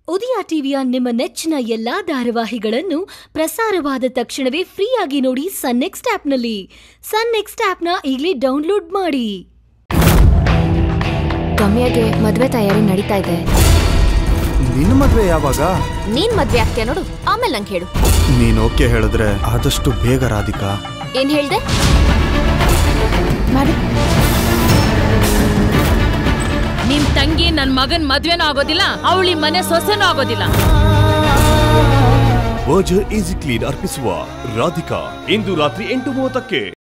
ಉದಯ ಟಿವಿಯ ನಿಮ್ಮ ನೆಚ್ಚಿನ ಎಲ್ಲಾ ಧಾರಾವಾಹಿಗಳನ್ನು ಪ್ರಸಾರವಾದ ತಕ್ಷಣವೇ ಫ್ರೀಯಾಗಿ ನೋಡಿ ಸನ್ ನೆಕ್ಸ್ಟ್ ಆಪ್ನಲ್ಲಿ ಸನ್ ನೆಕ್ಸ್ಟ್ ಆಪ್ನ ಈಗಲೇ ಡೌನ್ಲೋಡ್ ಮಾಡಿ ರಮ್ಯಾಗೆ ಮದ್ವೆ ತಯಾರಿ ನಡೀತಾ ಇದೆ ನಿನ್ನ ಮದ್ವೆ ಯಾವಾಗ ನೀನ್ ಮದ್ವೆ ಆಗ್ತೀಯ ನೋಡು ಆಮೇಲೆ ನಂಗೆ ಹೇಳು ನೀನ್ ಓಕೆ ಹೇಳಿದ್ರೆ ಆದಷ್ಟು ಬೇಗ ರಾಧಿಕಾ ಏನ್ ಹೇಳ್ದೆ ಮಾಡು ನಿಮ್ ತಂಗಿ ನನ್ ಮಗನ್ ಮದ್ವೆನೂ ಆಗೋದಿಲ್ಲ ಅವಳಿ ಮನೆ ಸೊಸೆನೂ ಆಗೋದಿಲ್ಲ ವರ್ಜರ್ ಈಸಿ ಕ್ಲೀನ್ ಅರ್ಪಿಸುವ ರಾಧಿಕಾ ಇಂದು ರಾತ್ರಿ ಎಂಟು ಮೂವತ್ತಕ್ಕೆ